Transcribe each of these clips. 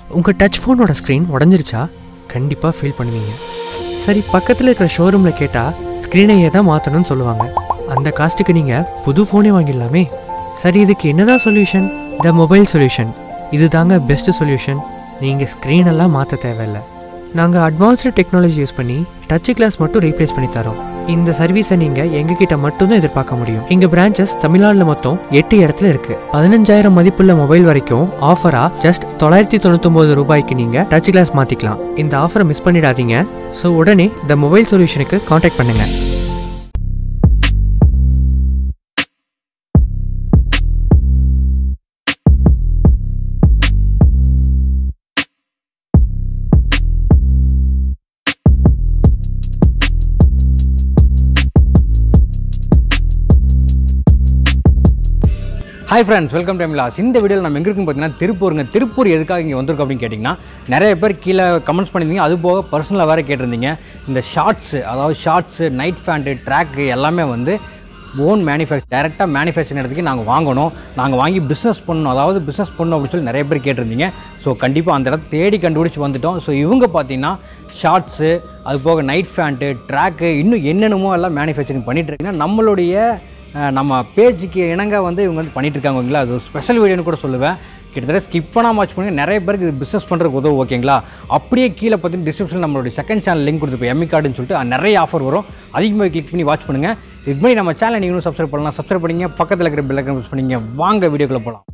உங்கள் டச் ஃபோனோட ஸ்க்ரீன் உடஞ்சிருச்சா கண்டிப்பாக ஃபீல் பண்ணுவீங்க சரி பக்கத்தில் இருக்கிற ஷோரூமில் கேட்டால் ஸ்க்ரீனையே தான் மாற்றணும்னு சொல்லுவாங்க அந்த காஸ்ட்டுக்கு நீங்கள் புது ஃபோனே வாங்கிடலாமே சரி இதுக்கு என்னதான் சொல்யூஷன் த மொபைல் சொல்யூஷன் இது தாங்க பெஸ்ட் சொல்யூஷன் நீங்கள் ஸ்க்ரீன் எல்லாம் மாற்ற தேவையில்லை நாங்கள் அட்வான்ஸ்டு டெக்னாலஜி யூஸ் பண்ணி டச் கிளாஸ் மட்டும் ரீப்ளேஸ் பண்ணி தரோம் இந்த சர்வீஸை நீங்கள் எங்ககிட்ட மட்டும்தான் எதிர்பார்க்க முடியும் எங்கள் பிரான்ச்சஸ் தமிழ்நாட்டில் மொத்தம் எட்டு இடத்துல இருக்கு பதினஞ்சாயிரம் மதிப்புள்ள மொபைல் வரைக்கும் ஆஃபராக ஜஸ்ட் தொள்ளாயிரத்தி தொண்ணூத்தொம்பது ரூபாய்க்கு நீங்கள் டச் கிளாஸ் மாற்றிக்கலாம் இந்த ஆஃபரை மிஸ் பண்ணிடாதீங்க ஸோ உடனே த மொபைல் சொல்யூஷனுக்கு காண்டாக்ட் பண்ணுங்கள் hi friends welcome time loss இந்த வீடியோவில் நம்ம எங்கே இருக்கும் பார்த்தீங்கன்னா திருப்பூருங்க திருப்பூர் எதுக்காக இங்கே வந்திருக்கோம் அப்படின்னு கேட்டிங்கன்னா நிறைய பேர் கீழே கமெண்ட்ஸ் பண்ணியிருந்தீங்க அது போக பர்சனலாக வேறு கேட்டிருந்தீங்க இந்த ஷார்ட்ஸு அதாவது ஷார்ட்ஸு நைட் ஃபேண்ட்டு ட்ராக்கு எல்லாமே வந்து ஓன் மேனுஃபேக்சர் டேரெக்டாக மேனுஃபேக்சரிங் இடத்துக்கு நாங்கள் வாங்கணும் நாங்கள் வாங்கி பிஸ்னஸ் பண்ணணும் அதாவது பிஸ்னஸ் பண்ணணும் அப்படின்னு சொல்லி நிறைய பேர் கேட்டிருந்தீங்க ஸோ கண்டிப்பாக அந்த இடத்த தேடி கண்டுபிடிச்சி வந்துட்டோம் ஸோ இவங்க பார்த்தீங்கன்னா ஷார்ட்ஸு அது போக நைட் ஃபேண்ட்டு ட்ராக்கு இன்னும் என்னென்னமோ எல்லாம் மேனுஃபேக்சரிங் பண்ணிட்டு இருக்கீங்கன்னா நம்மளுடைய அஹ் நம்ம பேஜுக்கு இணங்க வந்து இவங்க வந்து பண்ணிட்டு இருக்காங்க ஓகேங்களா அது ஒரு ஸ்பெஷல் வீடியோன்னு கூட சொல்லுவேன் கிட்டத்தட்ட ஸ்கிப் பண்ணாமல் வாட்ச் பண்ணுங்க நிறைய பேருக்கு இது பிஸ்னஸ் பண்ணுறதுக்கு உதவும் ஓகேங்களா அப்படியே கீழே பார்த்தீங்கன்னா டிஸ்கிரிப்ஷன் நம்மளுடைய செகண்ட் சேனல் லிங்க் கொடுத்துருப்போம் எம்மி கார்டுன்னு சொல்லிட்டு அது நிறைய ஆஃபர் வரும் அதிகமாக கிளிக் பண்ணி வாட்ச் பண்ணுங்கள் இதுக்கு முன்னாடி நம்ம சேனல் நீங்களும் சப்ஸ்கிரைப் பண்ணலாம் சப்ஸ்கிரைப் பண்ணிங்க பக்கத்தில் இருக்கிற பெல் ஐக்கன் ப்ரெஸ் பண்ணிங்க வாங்க வீடியோக்குள்ளே போகலாம்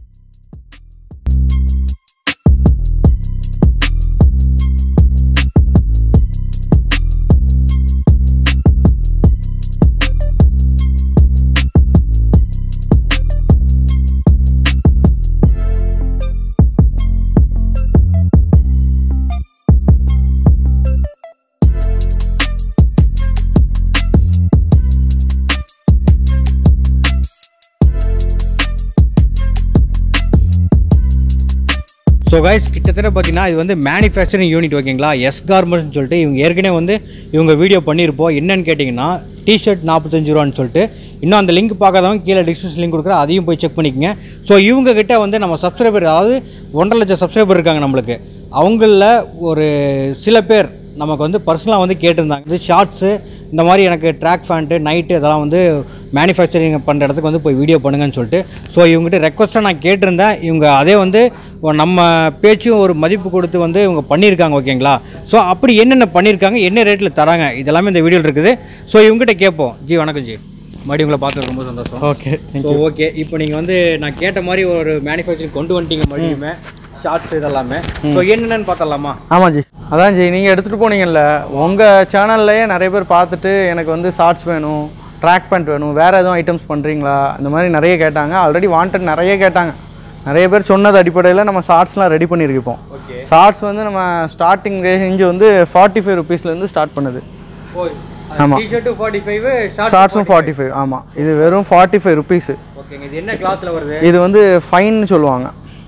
ஸோ கைஸ் கிட்டத்தட்ட பார்த்தீங்கன்னா இது வந்து மேனுஃபேக்சரிங் யூனிட் ஓகேங்களா எஸ் கார்மெண்ட்ஸ்னு சொல்லிட்டு இவங்க ஏற்கனவே வந்து இவங்க வீடியோ பண்ணியிருப்போம் என்னன்னு கேட்டிங்கன்னா டிஷர்ட் நாற்பத்தஞ்சு ரூபான்னு சொல்லிட்டு இன்னும் அந்த லிங்க் பார்க்காதவங்க கீழே டிஸ்கிரிப்ஷன் லிங்க் கொடுக்குறேன் அதையும் போய் செக் பண்ணிக்கங்க ஸோ இவங்க கிட்ட வந்து நம்ம சப்ஸ்கிரைபர் அதாவது ஒன்றரை லட்சம் சப்ஸ்கிரைபர் இருக்காங்க நம்மளுக்கு அவங்களில் ஒரு சில பேர் நமக்கு வந்து பர்சனலாக வந்து கேட்டிருந்தாங்க இது ஷார்ட்ஸு இந்த மாதிரி எனக்கு ட்ராக் ஃபேண்ட்டு நைட்டு இதெல்லாம் வந்து மேனுஃபேக்சரிங் பண்ணுற இடத்துக்கு வந்து போய் வீடியோ பண்ணுங்கன்னு சொல்லிட்டு ஸோ இவங்ககிட்ட ரெக்வஸ்ட்டாக நான் கேட்டிருந்தேன் இவங்க அதே வந்து ஒரு நம்ம பேச்சும் ஒரு மதிப்பு கொடுத்து வந்து இவங்க பண்ணியிருக்காங்க ஓகேங்களா ஸோ அப்படி என்னென்ன பண்ணியிருக்காங்க என்ன ரேட்டில் தராங்க இதெல்லாமே இந்த வீடியோவில் இருக்குது ஸோ இவங்ககிட்ட கேட்போம் ஜி வணக்கம் ஜி மறுபடியும் உங்களை பார்த்து ரொம்ப சந்தோஷம் ஓகே ஸோ ஓகே இப்போ நீங்கள் வந்து நான் கேட்ட மாதிரி ஒரு மேனுஃபேக்சரிங் கொண்டு வந்துட்டீங்க மறுபடியுமே ஷார்ட்ஸ் இதெல்லாமே ஸோ என்னென்னு பார்த்தலாமா ஆமாம் ஜி அதான் ஜி நீங்கள் எடுத்துகிட்டு போனீங்கல்ல உங்கள் சேனல்லையே நிறைய பேர் பார்த்துட்டு எனக்கு வந்து ஷார்ட்ஸ் வேணும் ட்ராக் பேண்ட் வேணும் வேறு எதுவும் ஐட்டம்ஸ் பண்ணுறீங்களா இந்த மாதிரி நிறைய கேட்டாங்க ஆல்ரெடி வாண்டட் நிறைய கேட்டாங்க நிறைய பேர் சொன்னது அடிப்படையில் நம்ம ஷார்ட்ஸ்லாம் ரெடி பண்ணியிருக்கோம் ஓகே ஷார்ட்ஸ் வந்து நம்ம ஸ்டார்டிங் ரேஞ்சு வந்து ஃபார்ட்டி ஃபைவ் ருபீஸ்லேருந்து ஸ்டார்ட் பண்ணுது ஓ ஆமா. டிஷர்ட்டு ஃபார்ட்டி ஃபைவ் ஷார்ட் ஷார்ட்ஸும் ஃபார்ட்டி ஃபைவ் ஆமாம் இது வெறும் ஃபார்ட்டி ஃபைவ் ருபீஸு ஓகேங்க இது என்ன கிளாத்தில் வருது இது வந்து ஃபைன்னு சொல்லுவாங்க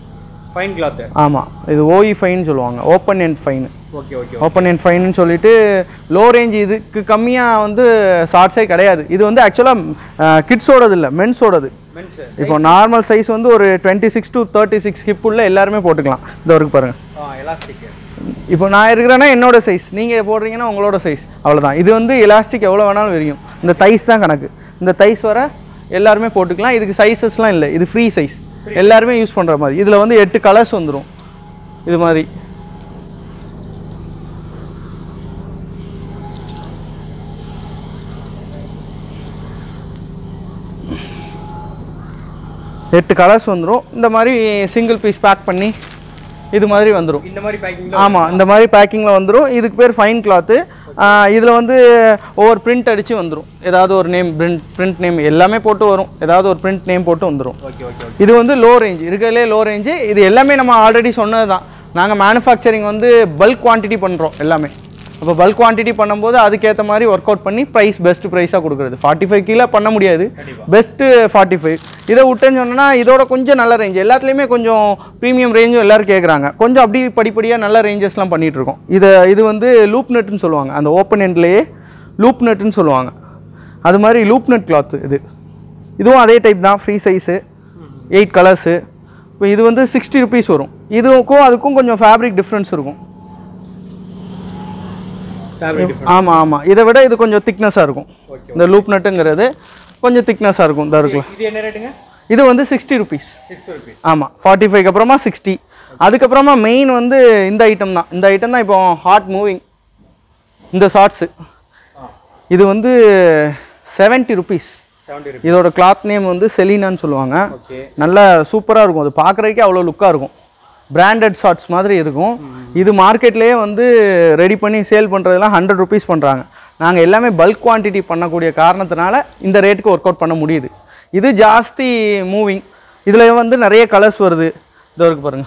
ஃபைன் கிளாத்து ஆமாம் இது ஓஇ ஃபைன் சொல்லுவாங்க open end fine okay okay open and ஃபைன்னு சொல்லிட்டு லோ ரேஞ்ச் இதுக்கு கம்மியாக வந்து ஷார்ட்ஸே கிடையாது இது வந்து ஆக்சுவலாக கிட்ஸோடது இல்லை மென்ஸோடது மென்ஸ் இப்போ நார்மல் சைஸ் வந்து ஒரு twenty six to thirty six hip உள்ள எல்லாருமே போட்டுக்கலாம் இந்த வரைக்கும் பாருங்கள் ஆ எலாஸ்டிக் இப்போ நான் இருக்கிறேன்னா என்னோட சைஸ் நீங்கள் போடுறீங்கன்னா உங்களோட சைஸ் அவ்வளோதான் இது வந்து எலாஸ்டிக் எவ்வளோ வேணாலும் விரியும் இந்த தைஸ் தான் கணக்கு இந்த தைஸ் வர எல்லாருமே போட்டுக்கலாம் இதுக்கு சைஸஸ்லாம் இல்லை இது ஃப்ரீ சைஸ் எல்லாருமே யூஸ் பண்ணுற மாதிரி இதில் வந்து எட்டு கலர்ஸ் வந்துடும் இது மாதிரி எட்டு கலர்ஸ் வந்துடும் இந்த மாதிரி சிங்கிள் பீஸ் பேக் பண்ணி இது மாதிரி வந்துடும் இந்த மாதிரி பேக்கிங் ஆமாம் இந்த மாதிரி பேக்கிங்கில் வந்துடும் இதுக்கு பேர் ஃபைன் கிளாத்து இதில் வந்து ஒவ்வொரு பிரிண்ட் அடித்து வந்துடும் ஏதாவது ஒரு நேம் பிரிண்ட் பிரிண்ட் நேம் எல்லாமே போட்டு வரும் ஏதாவது ஒரு பிரிண்ட் நேம் போட்டு வந்துடும் ஓகே ஓகே இது வந்து லோ ரேஞ்ச் இருக்கிறதுலே லோ ரேஞ்சு இது எல்லாமே நம்ம ஆல்ரெடி சொன்னது தான் நாங்கள் மேனுஃபேக்சரிங் வந்து பல்க் குவான்டிட்டி பண்ணுறோம் எல்லாமே அப்போ பல்க் குவான்டிட்டி பண்ணும்போது அதுக்கேற்ற மாதிரி ஒர்க் அவுட் பண்ணி ப்ரைஸ் பெஸ்ட் ப்ரைஸாக கொடுக்குறது ஃபார்ட்டி ஃபைவ் கீழே பண்ண முடியாது பெஸ்ட்டு ஃபார்ட்டி ஃபைவ் இதை விட்டேன்னு சொன்னோன்னா இதோட கொஞ்சம் நல்ல ரேஞ்ச் எல்லாத்துலேயுமே கொஞ்சம் ப்ரீமியம் ரேஞ்சும் எல்லோரும் கேட்குறாங்க கொஞ்சம் அப்படி படிப்படியாக நல்ல ரேஞ்சஸ்லாம் பண்ணிட்டு இருக்கோம் இதை இது வந்து லூப் நெட்டுன்னு சொல்லுவாங்க அந்த ஓப்பன் எண்ட்லேயே லூப் நெட்டுன்னு சொல்லுவாங்க அது மாதிரி லூப் நெட் கிளாத் இது இதுவும் அதே டைப் தான் ஃப்ரீ சைஸு எயிட் கலர்ஸு இப்போ இது வந்து சிக்ஸ்டி ருபீஸ் வரும் இதுக்கும் அதுக்கும் கொஞ்சம் ஃபேப்ரிக் டிஃப்ரென்ஸ் இருக்கும் ஆமாம் ஆமாம் இதை விட இது கொஞ்சம் திக்னஸாக இருக்கும் இந்த லூப் நட்டுங்கிறது கொஞ்சம் திக்னஸாக இருக்கும் இந்த இருக்குல்ல இது என்ன ரேட்டுங்க இது வந்து சிக்ஸ்டி ருபீஸ் சிக்ஸ்டி ருபீஸ் ஆமாம் ஃபார்ட்டி ஃபைவ்க்கு அப்புறமா சிக்ஸ்டி அதுக்கப்புறமா மெயின் வந்து இந்த ஐட்டம் தான் இந்த ஐட்டம் தான் இப்போ ஹாட் மூவிங் இந்த ஷார்ட்ஸு இது வந்து செவன்ட்டி ருபீஸ் செவன்ட்டி ருபீஸ் இதோட கிளாத் நேம் வந்து செலினான்னு சொல்லுவாங்க ஓகே நல்லா சூப்பராக இருக்கும் அது பார்க்குறதுக்கே அவ்வளோ லுக்காக இருக்கும் பிராண்டட் ஷார்ட்ஸ் மாதிரி இருக்கும் இது மார்க்கெட்லேயே வந்து ரெடி பண்ணி சேல் பண்ணுறதெல்லாம் ஹண்ட்ரட் ருபீஸ் பண்ணுறாங்க நாங்கள் எல்லாமே பல்க் குவான்டிட்டி பண்ணக்கூடிய காரணத்தினால இந்த ரேட்டுக்கு ஒர்க் அவுட் பண்ண முடியுது இது ஜாஸ்தி மூவிங் இதில் வந்து நிறைய கலர்ஸ் வருது இதோ இருக்கு பாருங்க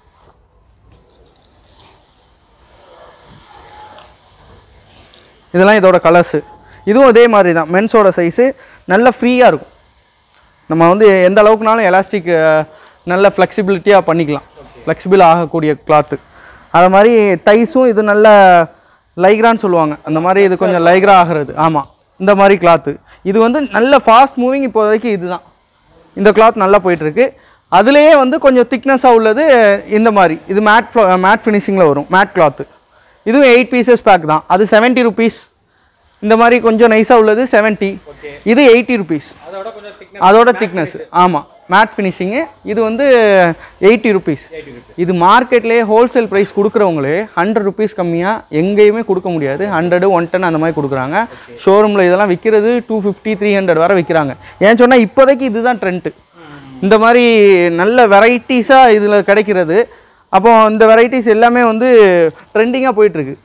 இதெல்லாம் இதோட கலர்ஸு இதுவும் இதே மாதிரி தான் மென்ஸோட சைஸு நல்ல ஃப்ரீயாக இருக்கும் நம்ம வந்து எந்த அளவுக்குனாலும் எலாஸ்டிக் நல்ல ஃப்ளெக்சிபிலிட்டியாக பண்ணிக்கலாம் ஃப்ளெக்சிபிள் ஆகக்கூடிய கிளாத்து அது மாதிரி டைஸும் இது நல்ல லைக்ரான்னு சொல்லுவாங்க அந்த மாதிரி இது கொஞ்சம் லைக்ரா ஆகிறது ஆமாம் இந்த மாதிரி கிளாத்து இது வந்து நல்ல ஃபாஸ்ட் மூவிங் இப்போதைக்கு இதுதான் இந்த கிளாத் நல்லா போயிட்டுருக்கு அதுலேயே வந்து கொஞ்சம் திக்னஸாக உள்ளது இந்த மாதிரி இது மேட் மேட் ஃபினிஷிங்கில் வரும் மேட் கிளாத்து இதுவும் எயிட் பீசஸ் பேக் தான் அது செவன்ட்டி ருபீஸ் இந்த மாதிரி கொஞ்சம் நைஸாக உள்ளது செவன்ட்டி இது எயிட்டி ருபீஸ் அதோட கொஞ்சம் திக் அதோட திக்னஸ் ஆமாம் மேட் ஃபினிஷிங்கு இது வந்து எயிட்டி ருபீஸ் இது மார்க்கெட்லேயே ஹோல்சேல் ப்ரைஸ் கொடுக்குறவங்களே ஹண்ட்ரட் ருபீஸ் கம்மியாக எங்கேயுமே கொடுக்க முடியாது ஹண்ட்ரடு ஒன் டென் அந்த மாதிரி கொடுக்குறாங்க ஷோரூமில் இதெல்லாம் விற்கிறது டூ ஃபிஃப்டி த்ரீ ஹண்ட்ரட் வரை விற்கிறாங்க ஏன் சொன்னால் இப்போதைக்கு இதுதான் ட்ரெண்ட்டு இந்த மாதிரி நல்ல வெரைட்டிஸாக இதில் கிடைக்கிறது அப்போ இந்த வெரைட்டிஸ் எல்லாமே வந்து ட்ரெண்டிங்காக போயிட்டுருக்கு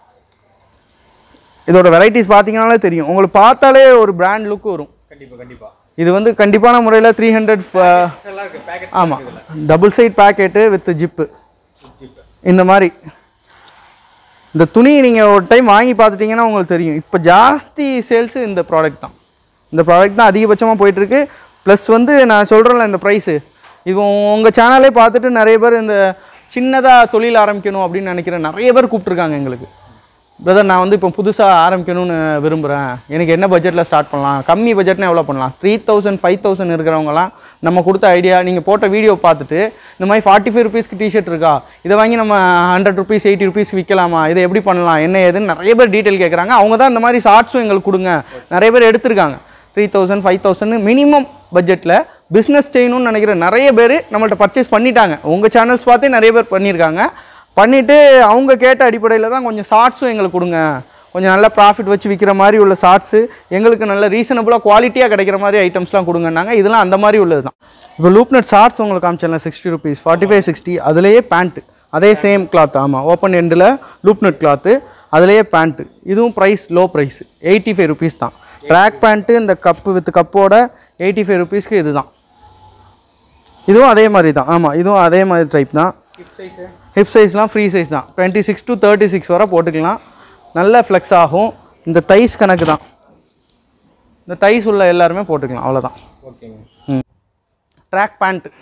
இதோட வெரைட்டிஸ் பார்த்தீங்கனாலே தெரியும் உங்களுக்கு பார்த்தாலே ஒரு பிராண்ட் லுக் வரும் கண்டிப்பா கண்டிப்பா இது வந்து கண்டிப்பான முறையில் த்ரீ ஹண்ட்ரட் நல்லா இருக்கு பேக்கெட் ஆமாம் double side packet with zip இந்த மாதிரி இந்த துணி நீங்கள் ஒரு டைம் வாங்கி பார்த்துட்டிங்கன்னா உங்களுக்கு தெரியும் இப்போ ஜாஸ்தி சேல்ஸு இந்த ப்ராடக்ட் தான் இந்த ப்ராடக்ட் தான் அதிகபட்சமாக போயிட்டுருக்கு ப்ளஸ் வந்து நான் சொல்கிறேன்ல இந்த ப்ரைஸு இப்போ உங்கள் சேனலே பார்த்துட்டு நிறைய பேர் இந்த சின்னதாக தொழில் ஆரம்பிக்கணும் அப்படின்னு நினைக்கிற நிறைய பேர் கூப்பிட்ருக்காங்க எங்களுக்கு பிரதர் நான் வந்து இப்போ புதுசாக ஆரம்பிக்கணும்னு விரும்புகிறேன் எனக்கு என்ன பட்ஜெட்டில் ஸ்டார்ட் பண்ணலாம் கம்மி பட்ஜெட்னா எவ்வளோ பண்ணலாம் த்ரீ தௌசண்ட் ஃபைவ் தௌசண்ட் இருக்கிறவங்கலாம் நம்ம கொடுத்த ஐடியா நீங்கள் போட்ட வீடியோ பார்த்துட்டு இந்த மாதிரி ஃபார்ட்டி ஃபைவ் ருபீஸ்க்கு டிஷர்ட் இருக்கா இதை வாங்கி நம்ம ஹண்ட்ரட் ருபீஸ் எயிட்டி ருபீஸ் விற்கலாமா இதை எப்படி பண்ணலாம் என்ன ஏதுன்னு நிறைய பேர் டீட்டெயில் கேட்குறாங்க அவங்க தான் இந்த மாதிரி ஷார்ட்ஸும் எங்களுக்கு கொடுங்க நிறைய பேர் எடுத்திருக்காங்க three thousand five thousand minimum பட்ஜெட்டில் பிஸ்னஸ் செய்யணும்னு நினைக்கிற நிறைய பேர் நம்மள்ட்ட பர்ச்சேஸ் பண்ணிட்டாங்க உங்கள் சேனல்ஸ் பார்த்தே நிறைய பேர் பண்ணியிருக்காங்க பண்ணிவிட்டு அவங்க கேட்ட அடிப்படையில் தான் கொஞ்சம் ஷார்ட்ஸும் எங்களுக்கு கொடுங்க கொஞ்சம் நல்ல ப்ராஃபிட் வச்சு விற்கிற மாதிரி உள்ள ஷார்ட்ஸு எங்களுக்கு நல்ல ரீசனபுளாக குவாலிட்டியாக கிடைக்கிற மாதிரி ஐட்டம்ஸ்லாம் கொடுங்கன்னாங்க இதெல்லாம் அந்த மாதிரி உள்ளது தான் இப்போ லூப்நட் ஷார்ட்ஸ் உங்களுக்கு காமிச்சல sixty rupees forty five sixty அதுலேயே பேண்ட்டு அதே சேம் கிளாத் ஆமாம் ஓப்பன் எண்டில் லூப்நட் கிளாத்து அதுலேயே பேண்ட்டு இதுவும் price low price eighty five rupees தான் ட்ராக் பேண்ட்டு இந்த கப்பு வித் கப்போட எயிட்டி ஃபைவ் ருபீஸ்க்கு இது தான் இதுவும் அதே மாதிரி தான் ஆமாம் இதுவும் அதே மாதிரி டைப் தான் ஹிப் சைஸ்லாம் ஃப்ரீ சைஸ் தான் twenty six to thirty six வரை போட்டுக்கலாம் நல்ல ஃப்ளெக்ஸ் ஆகும் இந்த தைஸ் கணக்கு தான் இந்த தைஸ் உள்ள எல்லாருமே போட்டுக்கலாம் அவ்வளோதான் ஓகேங்க ம் ட்ராக் பேண்ட்டு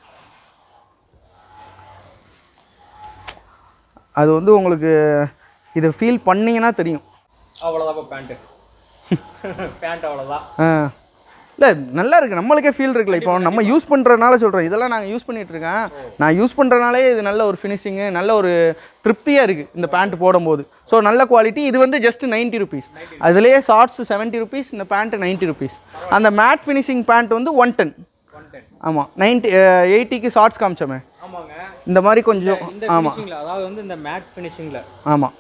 அது வந்து உங்களுக்கு இதை ஃபீல் பண்ணீங்கன்னா தெரியும் அவ்வளோதான் பேண்ட்டு பேண்ட் அவ்வளோதான் ஆ இல்லை நல்லா இருக்குது நம்மளுக்கே ஃபீல் இருக்குல்ல இப்போ நம்ம யூஸ் பண்ணுறதுனால சொல்கிறேன் இதெல்லாம் நாங்கள் யூஸ் பண்ணிட்டு இருக்கேன் நான் யூஸ் பண்ணுறனாலே இது நல்ல ஒரு ஃபினிஷிங்கு நல்ல ஒரு திருப்தியாக இருக்குது இந்த பேண்ட் போடும்போது ஸோ நல்ல குவாலிட்டி இது வந்து ஜஸ்ட் நைன்ட்டி ருபீஸ் அதுலேயே ஷார்ட்ஸ் செவன்ட்டி ருபீஸ் இந்த பேண்ட்டு நைன்ட்டி ருபீஸ் அந்த மேட் ஃபினிஷிங் பேண்ட் வந்து ஒன் டென் ஒன் டென் ஆமாம் நைன்ட்டி எயிட்டிக்கு ஷார்ட்ஸ் காமிச்சோமே ஆமாங்க இந்த மாதிரி கொஞ்சம் இந்த ஆமாம் ஃபினிஷிங்கில் அதாவது வந்து இந்த மேட் ஃபினிஷிங்கில் ஆமாம்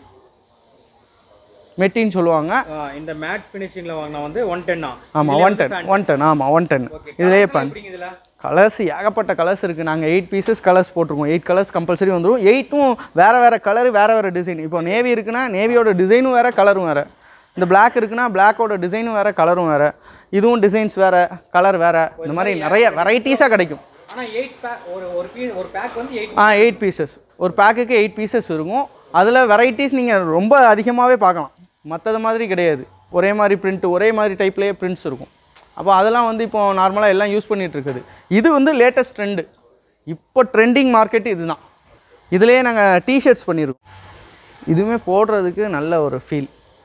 மெட்டின்னு சொல்லுவாங்க இந்த மேட் ஃபினிஷிங்கில் வாங்கினா வந்து ஒன் டென்னா ஆமாம் ஒன் டென் ஒன் டென் ஆமாம் ஒன் டென் இதுலேயே பேண்ட் எப்படிங்க இதில் கலர்ஸ் ஏகப்பட்ட கலர்ஸ் இருக்குது நாங்கள் எயிட் பீசஸ் கலர்ஸ் போட்டிருக்கோம் எயிட் கலர்ஸ் கம்பல்சரி வந்துடும் எயிட்டும் வேறு வேறு கலர் வேறு வேறு டிசைன் இப்போ நேவி இருக்குன்னா நேவியோட டிசைனும் வேறு கலரும் வேறு இந்த Black இருக்குன்னா பிளாக்கோட டிசைனும் வேறு கலரும் வேறு இதுவும் டிசைன்ஸ் வேறு கலர் வேறு இந்த மாதிரி நிறைய வெரைட்டிஸாக கிடைக்கும் ஆனால் எயிட் பேக் ஒரு ஒரு பீ ஒரு பேக் வந்து எயிட் ஆ எயிட் பீசஸ் ஒரு பேக்குக்கு எயிட் பீசஸ் இருக்கும் அதில் வெரைட்டிஸ் நீங்கள் ரொம்ப அதிகமாகவே பார்க்கலாம் மற்றது மாதிரி கிடையாது ஒரே மாதிரி பிரிண்ட் ஒரே மாதிரி டைப்லேயே பிரிண்ட்ஸ் இருக்கும் அப்போ அதெல்லாம் வந்து இப்போ நார்மலாக எல்லாம் யூஸ் பண்ணிட்டு இருக்குது இது வந்து லேட்டஸ்ட் ட்ரெண்டு இப்போ ட்ரெண்டிங் மார்க்கெட் இதுதான் இதுலேயே நாங்கள் டிஷர்ட்ஸ் பண்ணியிருக்கோம் இதுவுமே போடுறதுக்கு நல்ல ஒரு ஃபீல்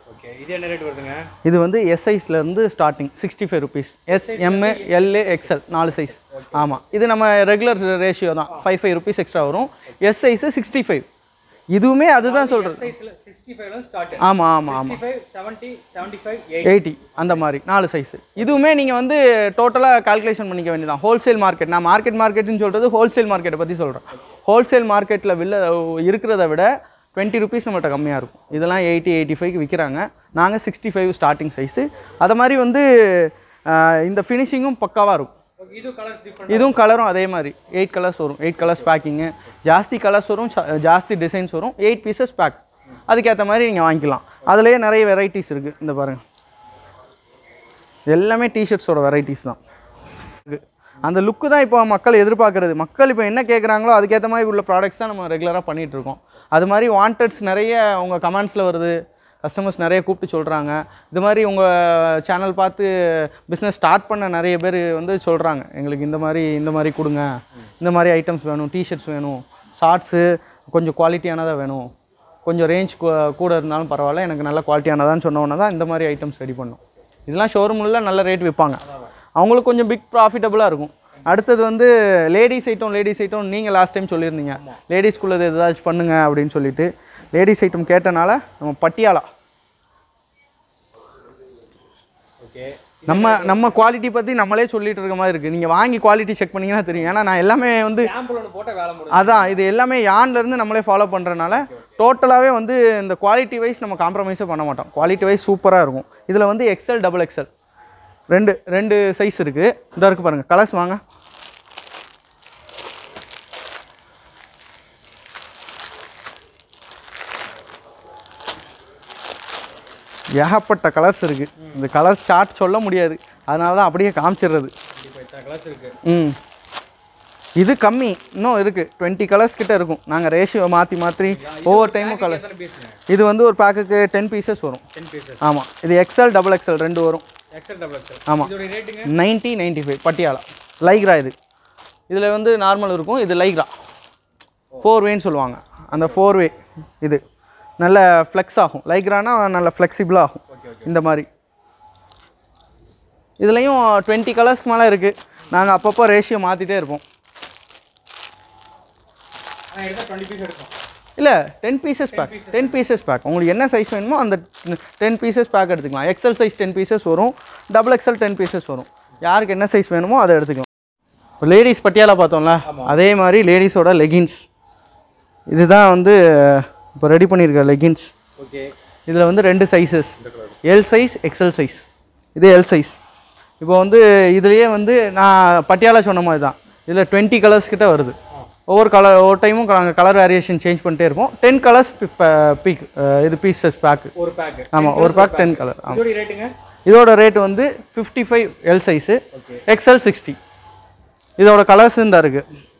ஓகே இது என்ன ரேட் வருதுங்க இது வந்து எஸ் இருந்து starting sixty five rupees S M L XL நாலு சைஸ் ஆமாம் இது நம்ம ரெகுலர் ரேஷியோ தான் ஃபைவ் ஃபைவ் ருபீஸ் எக்ஸ்ட்ரா வரும் எஸ் சைஸு சிக்ஸ்டி ஃபைவ் இதுவுமே அதுதான் சொல்கிறது சைஸில் சிக்ஸ்டி ஃபைவ்ல ஸ்டார்ட் ஆமாம் ஆமாம் ஆமாம் five seventy seventy five eighty அந்த மாதிரி நாலு சைஸு இதுவுமே நீங்கள் வந்து டோட்டலாக கால்குலேஷன் பண்ணிக்க வேண்டியதான் ஹோல்சேல் மார்க்கெட் நான் மார்க்கெட் மார்க்கெட்னு சொல்கிறது ஹோல்சேல் மார்க்கெட்டை பற்றி சொல்கிறேன் ஹோல்சேல் மார்க்கெட்டில் வில்ல இருக்கிறத விட டுவெண்ட்டி ருபீஸ் நம்மள்ட்ட கம்மியாக இருக்கும் இதெல்லாம் எயிட்டி எயிட்டி ஃபைவ்க்கு விற்கிறாங்க நாங்கள் சிக்ஸ்டி ஃபைவ் ஸ்டார்டிங் சைஸு அதை மாதிரி வந்து ஆஹ், இந்த ஃபினிஷிங்கும் பக்காவாக இருக்கும் ஓகே இது கலர்ஸ் டிஃப்ரெண்ட் இதுவும் கலரும் அதே மாதிரி எயிட் கலர்ஸ் வரும் எயிட் கலர்ஸ் பேக்கிங்கு ஜாஸ்தி கலர்ஸ் வரும் ச- ஜாஸ்தி டிசைன்ஸ் வரும் எயிட் பீசஸ் பேக் அதுக்கேற்ற மாதிரி நீங்கள் வாங்கிக்கலாம் அதுலேயே நிறைய வெரைட்டிஸ் இருக்குது இந்த பாருங்கள் எல்லாமே டிஷர்ட்ஸோட வெரைட்டிஸ் தான் இருக்கு. அந்த லுக்கு தான் இப்போ மக்கள் எதிர்பார்க்குறது மக்கள் இப்போ என்ன கேட்குறாங்களோ அதுக்கேற்ற மாதிரி உள்ள ப்ராடக்ட்ஸ் தான் நம்ம ரெகுலராக பண்ணிகிட்டு இருக்கோம் அது மாதிரி வாண்டட்ஸ் நிறைய உங்கள் கமெண்ட்ஸில் வருது கஸ்டமர்ஸ் நிறைய கூப்பிட்டு சொல்கிறாங்க இது மாதிரி உங்கள் சேனல் பார்த்து பிஸ்னஸ் ஸ்டார்ட் பண்ண நிறைய பேர் வந்து சொல்கிறாங்க எங்களுக்கு இந்த மாதிரி இந்த மாதிரி கொடுங்க இந்த மாதிரி ஐட்டம்ஸ் வேணும் டிஷர்ட்ஸ் வேணும் ஷார்ட்ஸு கொஞ்சம் குவாலிட்டியானதாக வேணும் கொஞ்சம் ரேஞ்ச் கூட இருந்தாலும் பரவாயில்ல எனக்கு நல்ல குவாலிட்டியானதான்னு சொன்ன உடனே தான் இந்த மாதிரி ஐட்டம்ஸ் ரெடி பண்ணோம் இதெல்லாம் ஷோரூமில் நல்ல ரேட் விற்பாங்க அவங்களுக்கு கொஞ்சம் பிக் ப்ராஃபிட்டபுளாக இருக்கும் அடுத்தது வந்து லேடிஸ் ஐட்டம் லேடிஸ் ஐட்டம் நீங்கள் லாஸ்ட் டைம் சொல்லியிருந்தீங்க லேடிஸ்குள்ளது ஏதாச்சும் பண்ணுங்க அப்படின்னு சொல்லிட்டு லேடிஸ் ஐட்டம் கேட்டனால நம்ம பட்டியாலா ஓகே நம்ம நம்ம குவாலிட்டி பற்றி நம்மளே சொல்லிட்டு இருக்க மாதிரி இருக்குது நீங்கள் வாங்கி குவாலிட்டி செக் பண்ணீங்கன்னா தெரியும் ஏன்னா நான் எல்லாமே வந்து சாம்பிள் ஒன்று போட்டால் வேலை முடியும் அதான் இது எல்லாமே யான்ல இருந்து நம்மளே ஃபாலோ பண்ணுறனால டோட்டலாகவே வந்து இந்த குவாலிட்டி வைஸ் நம்ம காம்ப்ரமைஸே பண்ண மாட்டோம் குவாலிட்டி வைஸ் சூப்பராக இருக்கும் இதில் வந்து எக்ஸல் டபுள் எக்ஸல் ரெண்டு ரெண்டு சைஸ் இருக்குது இந்த இருக்கு பாருங்கள் கலர்ஸ் வாங்க ஏகப்பட்ட கலர்ஸ் இருக்குது இந்த கலர்ஸ் சார்ட் சொல்ல முடியாது அதனால தான் அப்படியே காமிச்சிடுறது இப்போ இத்தனை கலர்ஸ் இருக்கு ம் இது கம்மி இன்னும் இருக்குது டுவெண்ட்டி கலர்ஸ் கிட்ட இருக்கும் நாங்கள் ரேஷியோ மாற்றி மாற்றி ஒவ்வொரு டைமும் கலர் எத்தனை பீஸுங்க இது வந்து ஒரு பேக்குக்கு டென் பீசஸ் வரும் டென் பீசஸ் ஆமாம் இது எக்ஸ்எல் டபுள் எக்ஸ்எல் ரெண்டு வரும் எக்ஸல் டபுள் எக்ஸல் ஆமாம் இதோட ரேட்டுங்க ninety ninety five Patiala lycra இது இதில் வந்து நார்மல் இருக்கும் இது லைக்ரா ஃபோர் வேன்னு சொல்லுவாங்க அந்த ஃபோர் வே இது நல்ல ஃப்ளெக்ஸ் ஆகும் லைக்ரானா நல்ல ஃப்ளெக்சிபிளாக ஆகும் இந்த மாதிரி இதுலேயும் டுவெண்ட்டி கலர்ஸ்க்கு மேலே இருக்குது நாங்கள் அப்பப்போ ரேஷியோ மாற்றிட்டே இருப்போம் ஆனால் எடுத்தால் டுவெண்ட்டி பீஸ் எடுக்கும் இல்லை ten pieces pack ten pieces pack உங்களுக்கு என்ன சைஸ் வேணுமோ அந்த டென் பீசஸ் பேக் எடுத்துக்கலாம் எக்ஸல் சைஸ் டென் பீசஸ் வரும் டபுள் எக்ஸல் டென் பீசஸ் வரும் யாருக்கு என்ன சைஸ் வேணுமோ அதை எடுத்துக்கலாம் இப்போ லேடிஸ் பட்டியாலா பார்த்தோம்ல அதே மாதிரி லேடிஸோட லெகின்ஸ் இதுதான் வந்து இப்போ ரெடி பண்ணியிருக்க லெகின்ஸ் ஓகே இதில் வந்து ரெண்டு sizes L size XL size இது எல் சைஸ் இப்போ வந்து இதுலேயே வந்து நான் பட்டியாலா சொன்ன மாதிரி தான் இதில் டுவெண்ட்டி கலர்ஸ் கிட்ட வருது ஒவ்வொரு கலர் ஒவ்வொரு டைமும் நாங்கள் கலர் வேரியேஷன் சேஞ்ச் பண்ணிட்டே இருப்போம் டென் கலர்ஸ் பீக் இது பீசஸ் பேக்கு ஒரு பேக் ஆமாம் ஒரு பேக் டென் கலர் ஆமாம் இதோட ரேட்டுங்க இதோட ரேட் வந்து fifty five L size XL sixty இதோட கலர்ஸ் இந்த இருக்குது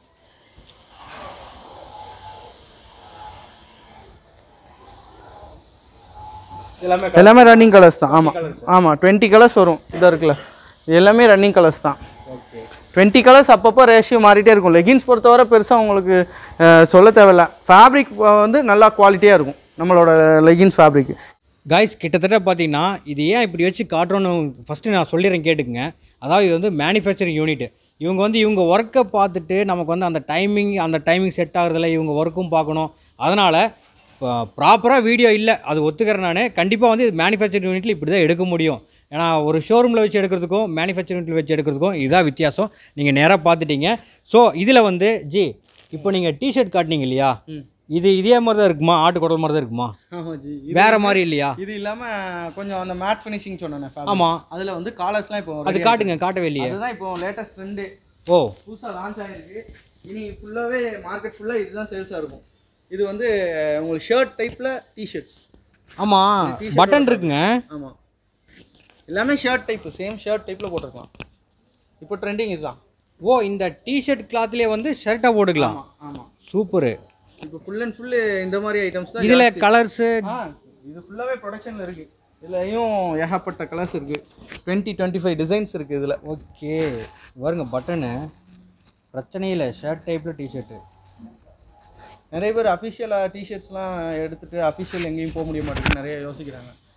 எல்லாமே எல்லாமே ரன்னிங் கலர்ஸ் தான் ஆமாம் ஆமாம் டுவெண்ட்டி கலர்ஸ் வரும் இதோ இருக்குல்ல இது எல்லாமே ரன்னிங் கலர்ஸ் தான் ஓகே டுவெண்ட்டி கலர்ஸ் அப்பப்போ ரேஷியோ மாறிட்டே இருக்கும் லெகின்ஸ் பொறுத்தவரை பெருசாக உங்களுக்கு அஹ், சொல்ல தேவையில்ல ஃபேப்ரிக் வந்து நல்லா குவாலிட்டியாக இருக்கும் நம்மளோட லெகின்ஸ் ஃபேப்ரிக் காய்ஸ் கிட்டத்தட்ட பார்த்தீங்கன்னா இது ஏன் இப்படி வச்சு காட்டுறோன்னு ஃபஸ்ட்டு நான் சொல்லிடுறேன் கேட்டுக்குங்க அதாவது இது வந்து மேனுஃபேக்சரிங் யூனிட் இவங்க வந்து இவங்க ஒர்க்கை பார்த்துட்டு நமக்கு வந்து அந்த டைமிங் அந்த டைமிங் செட் ஆகுறதில்ல இவங்க ஒர்க்கும் பார்க்கணும் அதனால் ப்ராப்பராக வீடியோ இல்லை அது ஒத்துக்கிறேன் நான் கண்டிப்பாக வந்து இது மேனுஃபேக்சரிங் யூனிட்டில் இப்படி தான் எடுக்க முடியும் ஏன்னா ஒரு ஷோரூமில் வச்சு எடுக்கிறதுக்கும் மேனுஃபேக்சரிங் யூனிட்டில் வச்சு எடுக்கிறதுக்கும் இதுதான் வித்தியாசம் நீங்கள் நேராக பார்த்துட்டீங்க ஸோ இதில் வந்து ஜி இப்போ நீங்கள் டிஷர்ட் காட்டினீங்க இல்லையா இது இதே மாதிரி தான் இருக்குமா ஆட்டு குடல் மாதிரி தான் இருக்குமா ஆமாம் ஜி வேற மாதிரி இல்லையா இது இல்லாமல் கொஞ்சம் அந்த மேட் ஃபினிஷிங் சொன்னேன் ஆமாம் அதில் வந்து காலர்ஸ்லாம் இப்போ அது காட்டுங்க காட்டவே இல்லையே அதுதான் இப்போ லேட்டஸ்ட் ட்ரெண்டு ஓ புதுசாக லான்ச் ஆகிருக்கு இனி ஃபுல்லாகவே மார்க்கெட் ஃபுல்லாக இதுதான் சேல்ஸாக இருக்கும் இது வந்து உங்களுக்கு ஷர்ட் டைப்பில் டிஷர்ட்ஸ் ஆமாம் பட்டன் இருக்குங்க ஆமாம் எல்லாமே ஷர்ட் டைப்பு சேம் ஷர்ட் டைப்பில் போட்டிருக்கலாம் இப்போ ட்ரெண்டிங் இதுதான் ஓ இந்த டிஷர்ட் கிளாத்லேயே வந்து ஷர்ட்டாக போட்டுக்கலாம் ஆமாம் சூப்பரு இப்போ ஃபுல் அண்ட் ஃபுல்லு இந்த மாதிரி ஐட்டம்ஸ் தான் இதில் கலர்ஸு ஆ இது ஃபுல்லாகவே ப்ரொடக்ஷனில் இருக்குது இதுலையும் ஏகப்பட்ட கலர்ஸ் இருக்குது டுவெண்ட்டி டுவெண்ட்டி ஃபைவ் டிசைன்ஸ் இருக்குது இதில் ஓகே பாருங்க பட்டனு பிரச்சனை இல்லை ஷர்ட் டைப்பில் டிஷர்ட்டு நிறைய பேர் அஃபிஷியலாக டிஷர்ட்ஸ்லாம் எடுத்துகிட்டு அஃபிஷியல் எங்கேயும் போக முடிய மாட்டேங்குது நிறைய யோசிக்கிறாங்க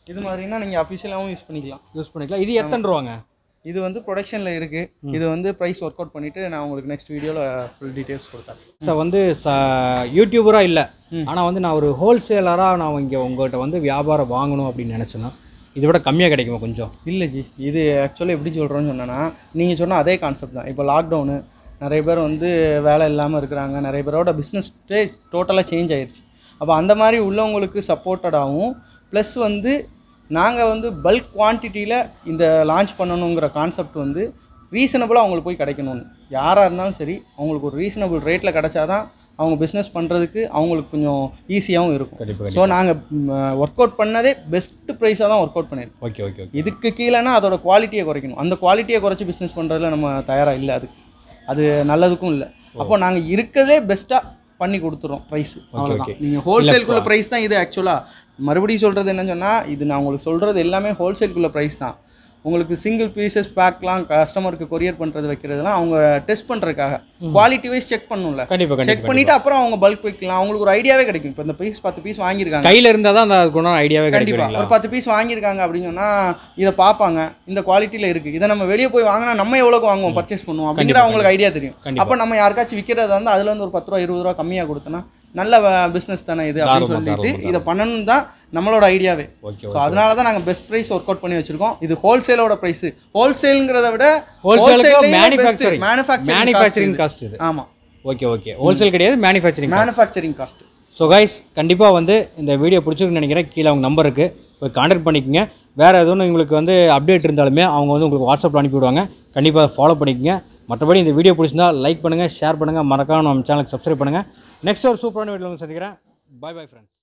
இது மாதிரினா நீங்கள் அஃபிஷியலாகவும் யூஸ் பண்ணிக்கலாம் யூஸ் பண்ணிக்கலாம் இது எத்தனை ரூபாங்க இது வந்து ப்ரொடக்ஷனில் இருக்குது இது வந்து ப்ரைஸ் ஒர்க் அவுட் பண்ணிவிட்டு நான் உங்களுக்கு நெக்ஸ்ட் வீடியோவில் ஃபுல் டீட்டெயில்ஸ் கொடுத்தேன் சார் வந்து ச யூடியூபராக இல்லை ஆனால் வந்து நான் ஒரு ஹோல்சேலராக நான் இங்கே உங்கள்கிட்ட வந்து வியாபாரம் வாங்கணும் அப்படின்னு நினச்சேன்னா இதை விட கம்மியாக கிடைக்குமா கொஞ்சம் இல்லை ஜி இது ஆக்சுவலாக எப்படி சொல்கிறோன்னு சொன்னேன்னா நீங்கள் சொன்ன அதே கான்செப்ட் தான் இப்போ லாக்டவுனு நிறைய பேர் வந்து வேலை இல்லாமல் இருக்கிறாங்க நிறைய பேரோட பிஸ்னஸ் டோட்டலாக சேஞ்ச் ஆயிடுச்சு அப்போ அந்த மாதிரி உள்ளவங்களுக்கு சப்போர்ட்டடாகவும் ப்ளஸ் வந்து நாங்கள் வந்து பல்க் குவான்டிட்டியில் இந்த லான்ச் பண்ணணுங்கிற கான்செப்ட் வந்து ரீசனபிளாக அவங்களுக்கு போய் கிடைக்கணும்னு யாராக இருந்தாலும் சரி அவங்களுக்கு ஒரு ரீசனபிள் ரேட்டில் கிடைச்சாதான் அவங்க பிஸ்னஸ் பண்ணுறதுக்கு அவங்களுக்கு கொஞ்சம் ஈஸியாகவும் இருக்கும் கண்டிப்பாக ஸோ நாங்கள் ஒர்க் அவுட் பண்ணதே பெஸ்ட் ப்ரைஸாக தான் ஒர்க் அவுட் பண்ணியிருக்கோம் ஓகே ஓகே ஓகே இதுக்கு கீழேனா அதோட குவாலிட்டியை குறைக்கணும் அந்த குவாலிட்டியை குறைச்சி பிஸ்னஸ் பண்ணுறதுல நம்ம தயாராக இல்லை அதுக்கு அது நல்லதுக்கும் இல்லை அப்போ நாங்கள் இருக்கிறதே பெஸ்ட்டாக பண்ணி கொடுத்துறோம் ப்ரைஸ் அவ்வளோதான் நீங்கள் ஹோல்சேலுக்குள்ள ப்ரைஸ் தான் இது ஆக்சுவலாக மறுபடியும் சொல்கிறது என்னன்னு சொன்னால் இது நான் உங்களுக்கு சொல்கிறது எல்லாமே ஹோல்சேலுக்குள்ள ப்ரைஸ் தான் உங்களுக்கு சிங்கிள் பீசஸ் பேக்லாம் கஸ்டமருக்கு கொரியர் பண்ணுறது வைக்கிறதுலாம் அவங்க டெஸ்ட் பண்ணுறதுக்காக குவாலிட்டி வைஸ் செக் பண்ணணும்ல கண்டிப்பாக செக் கண்டிப்பாக பண்ணிவிட்டு அப்புறம் அவங்க பல்க் வைக்கலாம் அவங்களுக்கு ஒரு ஐடியாவே கிடைக்கும் இப்போ இந்த பீஸ் பத்து பீஸ் வாங்கியிருக்காங்க கையில் இருந்தால் தான் அந்த அதுக்குண்டான ஐடியாவே கண்டிப்பா கிடைக்கும் ஒரு பத்து பீஸ் வாங்கியிருக்காங்க அப்படின்னு சொன்னா இதை பார்ப்பாங்க இந்த குவாலிட்டியில் இருக்கு இதை நம்ம வெளியே போய் வாங்கினா நம்ம எவ்வளோக்கு வாங்குவோம் பர்ச்சேஸ் பண்ணுவோம் அப்படிங்கிற அவங்களுக்கு ஐடியா தெரியும் கண்டிப்பா. அப்போ நம்ம யாருக்காச்சும் விற்கிறத வந்து அதுல இருந்து ஒரு பத்து ரூபா இருபது ரூபா கம்மியாக கொடுத்தோன்னா நல்ல பிஸ்னஸ் தானே இது அப்படின்னு தாராளமா, சொல்லிட்டு தாராளமா. இதை பண்ணணும் தான் நம்மளோட ஐடியாவே ஓகே ஸோ அதனால தான் நாங்கள் பெஸ்ட் ப்ரைஸ் ஒர்க் அவுட் பண்ணி வச்சிருக்கோம் இது ஹோல்சேலோட ப்ரைஸ் ஹோல்சேலுங்கிறத விட ஹோல்சேலுக்கு மேனுஃபேக்சரிங் மேனுஃபேக்சரிங் மேனுஃபேக்சரிங் காஸ்ட் இது ஆமாம் ஓகே ஓகே ஹோல்சேல் கிடையாது manufacturing manufacturing cost so guys கண்டிப்பாக வந்து இந்த வீடியோ பிடிச்சிருக்குன்னு நினைக்கிறேன் கீழே அவங்க நம்பர் இருக்குது போய் கான்டாக்ட் பண்ணிக்கோங்க வேறு எதுவும் உங்களுக்கு வந்து அப்டேட் இருந்தாலுமே அவங்க வந்து உங்களுக்கு வாட்ஸ்அப்பில் அனுப்பி விடுவாங்க கண்டிப்பாக ஃபாலோ பண்ணிக்கோங்க மற்றபடி இந்த வீடியோ பிடிச்சிருந்தா லைக் பண்ணுங்கள் ஷேர் பண்ணுங்கள் மறக்காம நம்ம சேனலுக்கு சப்ஸ்கிரைப் பண்ணுங்கள் நெக்ஸ்ட் ஒரு சூப்பரான வீடியோ வந்து சந்திக்கிறேன் பை பை ஃப்ரெண்ட்ஸ்